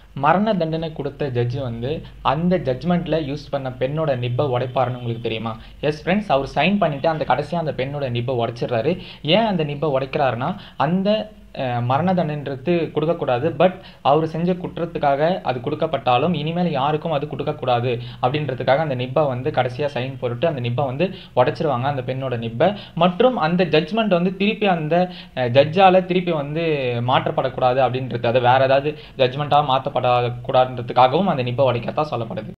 மரண தண்டனை கொடுத்த ஜட்ஜு வந்து அந்த ஜட்ஜ்மெண்ட்டில் யூஸ் பண்ண பெண்ணோட நிப்பை உடைப்பாருன்னு உங்களுக்கு தெரியுமா எஸ் ஃப்ரெண்ட்ஸ் அவர் சைன் பண்ணிவிட்டு அந்த கடைசியாக அந்த பெண்ணோட நிப்பை உடைச்சிடுறாரு ஏன் அந்த நிப்பை உடைக்கிறாருன்னா அந்த அஹ், மரண தண்டனைன்றது கொடுக்கக்கூடாது பட் அவர் செஞ்ச குற்றத்துக்காக அது கொடுக்கப்பட்டாலும் இனிமேல் யாருக்கும் அது கொடுக்கக்கூடாது அப்படின்றதுக்காக அந்த நிப்பை வந்து கடைசியாக சைன் போட்டுட்டு அந்த நிப்பை வந்து உடைச்சிருவாங்க அந்த பெண்ணோட நிப்பை மற்றும் அந்த ஜட்ஜ்மெண்ட் வந்து திருப்பி அந்த ஜட்ஜால் திருப்பி வந்து மாற்றப்படக்கூடாது அப்படின்றது அது வேற ஏதாவது ஜட்ஜ்மெண்ட்டாக மாற்றப்படக்கூடாதுன்றதுக்காகவும் அந்த நிப்பை உடைக்கத்தான் சொல்லப்படுது